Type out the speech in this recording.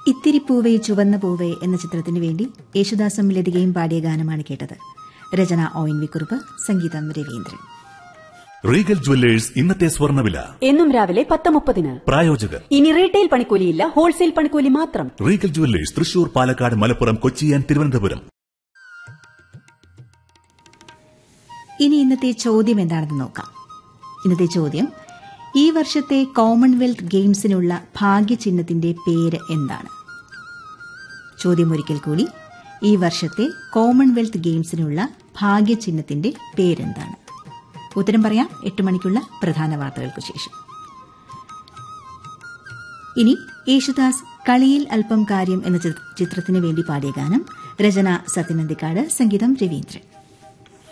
ഇത്തിരി പൂവേ ചുവന്ന പൂവേ എന്ന ചിത്രത്തിനു വേണ്ടി യേശുദാസും ലതികയും പാടിയ ഗാനമാണ് കേട്ടത് രചന ഒ എൻ വി കുറുപ്പ് സംഗീതം രവീന്ദ്രൻ റീഗൽ ജുവല്ലേഴ്സ് ഇന്നത്തെ സ്വർണ്ണവില എന്നും രാവിലെ പത്ത് മുപ്പതിന് പ്രായോജകർ ഇനി റീറ്റെയിൽ പണിക്കൂലിയില്ല ഹോൾസെയിൽ പണിക്കൂലി മാത്രം Regal jewellers Thrissur Palakkad Malappuram Kochi and Thiruvananthapuram ഇനി ഇന്നത്തെ ചോദ്യം എന്താണെന്ന് നോക്കാം ഇന്നത്തെ ചോദ്യം ഈ വർഷത്തെ കോമൺവെൽത്ത് ഗെയിംസിനുള്ള ഭാഗ്യചിഹ്നത്തിന്റെ പേര് എന്താണ് ചോദ്യം ഒരിക്കൽ കൂടി ഈ വർഷത്തെ കോമൺവെൽത്ത് ഗെയിംസിനുള്ള ഭാഗ്യചിഹ്നത്തിന്റെ പേരെന്താണ് ഉത്തരം പറയാം എട്ട് മണിക്കുള്ള പ്രധാന വാർത്തകൾക്ക് ശേഷം ഇനി യേശുദാസ് കളിയിൽ അല്പം കാര്യം എന്ന ചിത്രത്തിനു വേണ്ടി പാടിയ ഗാനം രചന സത്യനന്ദിക്കാട് സംഗീതം രവീന്ദ്രൻ